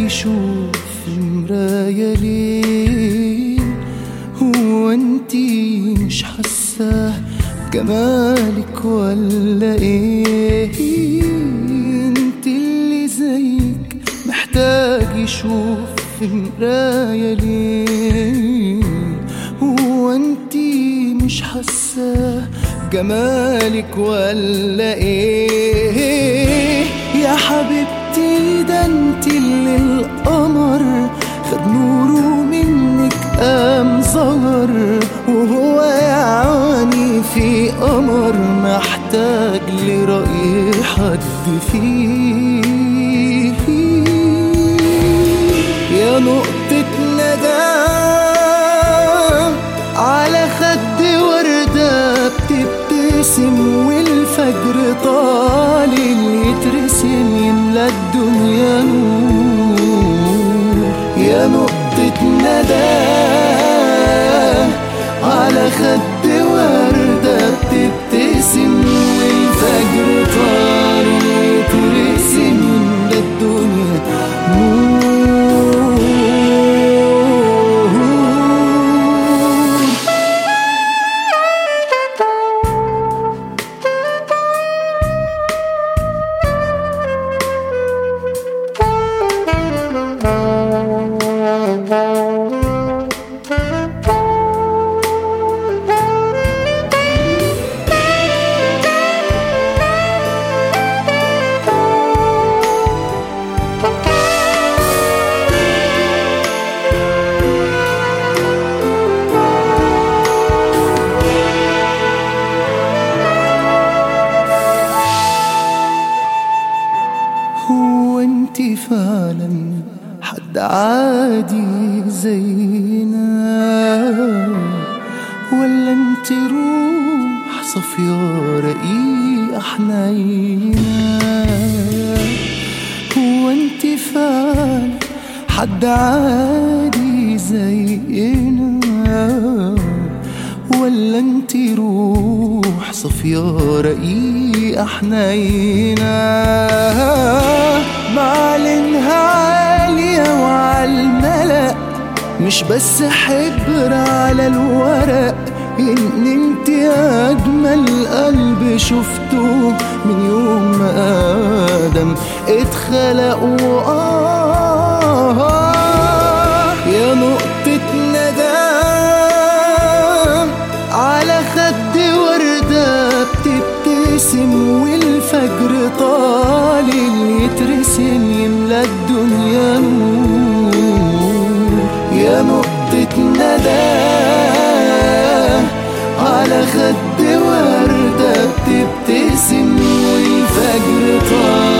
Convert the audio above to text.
يشوف في مراية ليه هو انتي مش حاساه بجمالك ولا ايه انت اللي زيك محتاج يشوف في مراية ليه هو انتي مش حاساه بجمالك ولا ايه يا حبيبتي ده انت اللي القمر خد نوره منك قام ظهر وهو يعني في قمر محتاج لرأي حد فيه يا نقطة ندم على خد وردة بتبتسم والفجر طالع يترسم يملى الدنيا نور يا نقطة ندم على خد وردة بتبتسم والفجر طالع يترسم يملى الدنيا نور هو انت فعلا حد عادي زينا ولا انت روح صفية رقيقة حنينة هو انت فعلا حد عادي زينا ولا انت روح صفية رقيقة حنينة معلنها عالية وعالملأ مش بس حبر على الورق ان انت اجمل قلب شفته من يوم ما ادم اتخلق وآه يا نقطة ندم على خد وردة بتبتسم والفجر طالع يترسم يملى الدنيا نور يا نقطة ندم على خد وردة بتبتسم والفجر طالع